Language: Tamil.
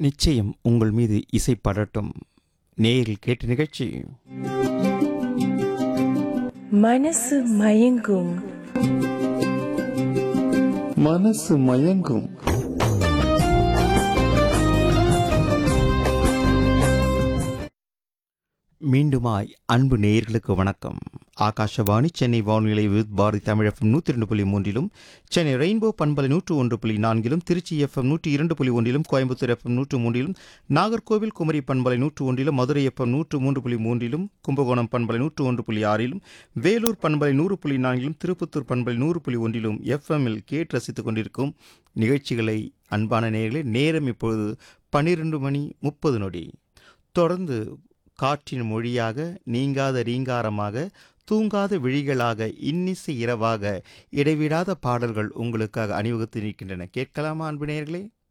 நிச்சயம் உங்கள் மீது இசை படட்டும் நேரில் கேட்ட நிகழ்ச்சி மனசு மயங்கும் மனசு மயங்கும் மீண்டுமாய் அன்பு நேயர்களுக்கு வணக்கம் ஆகாஷவாணி சென்னை வானொலி வித் பாரதி தமிழ் எஃப்எம் நூற்றி ரெண்டு புள்ளி மூன்றிலும் சென்னை ரெயின்போ பண்பலை நூற்று ஒன்று புள்ளி நான்கிலும் திருச்சி எஃப்எம் நூற்றி இரண்டு புள்ளி ஒன்றிலும் கோயம்புத்தூர் எஃப்எம் நூற்று மூன்றிலும் நாகர்கோவில் குமரி பண்பலை நூற்று ஒன்றிலும் மதுரை எஃப்எம் நூற்று மூன்று புள்ளி மூன்றிலும் கும்பகோணம் பண்பலை நூற்று ஒன்று புள்ளி ஆறிலும் வேலூர் பண்பலை நூறு புள்ளி நான்கிலும் திருப்பத்தூர் பண்பலை நூறு புள்ளி ஒன்றிலும் எஃப்எம்மில் கேட்டு ரசித்துக் கொண்டிருக்கும் நிகழ்ச்சிகளை அன்பான நேயர்களே நேரம் இப்பொழுது பன்னிரண்டு மணி முப்பது நொடி தொடர்ந்து காற்றின் மொழியாக நீங்காத ரீங்காரமாக தூங்காத விழிகளாக இன்னிசை இரவாக இடைவிடாத பாடல்கள் உங்களுக்காக அணிவகுத்து நிற்கின்றன கேட்கலாமா அன்பு நேயர்களே